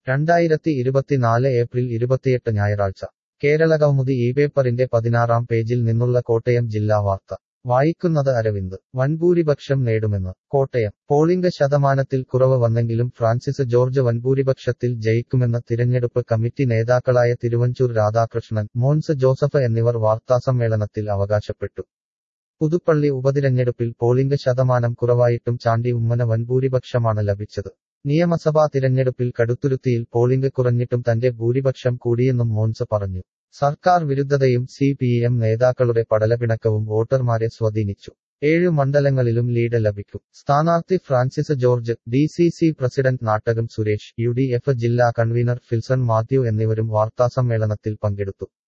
രണ്ടായിരത്തി ഇരുപത്തിനാല് ഏപ്രിൽ ഇരുപത്തിയെട്ട് ഞായറാഴ്ച കേരള കൗമുദി ഈ പേപ്പറിന്റെ പതിനാറാം പേജിൽ നിന്നുള്ള കോട്ടയം ജില്ലാ വാർത്ത വായിക്കുന്നത് അരവിന്ദ് വൻഭൂരിപക്ഷം നേടുമെന്ന് കോട്ടയം പോളിംഗ് ശതമാനത്തിൽ കുറവ് വന്നെങ്കിലും ഫ്രാൻസിസ് ജോർജ് വൻഭൂരിപക്ഷത്തിൽ ജയിക്കുമെന്ന് തിരഞ്ഞെടുപ്പ് കമ്മിറ്റി നേതാക്കളായ തിരുവഞ്ചൂർ രാധാകൃഷ്ണൻ മോൻസ് ജോസഫ് എന്നിവർ വാർത്താസമ്മേളനത്തിൽ അവകാശപ്പെട്ടു പുതുപ്പള്ളി ഉപതിരഞ്ഞെടുപ്പിൽ പോളിംഗ് ശതമാനം കുറവായിട്ടും ചാണ്ടി ഉമ്മന വൻഭൂരിപക്ഷമാണ് ലഭിച്ചത് നിയമസഭാ തിരഞ്ഞെടുപ്പിൽ കടുത്തുരുത്തിയിൽ പോളിംഗ് കുറഞ്ഞിട്ടും തന്റെ ഭൂരിപക്ഷം കൂടിയെന്നും മോൻസ് പറഞ്ഞു സർക്കാർ വിരുദ്ധതയും സി പി എം നേതാക്കളുടെ പടലപിണക്കവും വോട്ടർമാരെ സ്വാധീനിച്ചു ഏഴു മണ്ഡലങ്ങളിലും ലീഡ് ലഭിക്കും സ്ഥാനാർത്ഥി Francis George D C C president Nattakam Suresh U D F ജില്ലാ കൺവീനർ ഫിൽസൺ മാത്യു എന്നിവരും വാർത്താസമ്മേളനത്തിൽ പങ്കെടുത്തു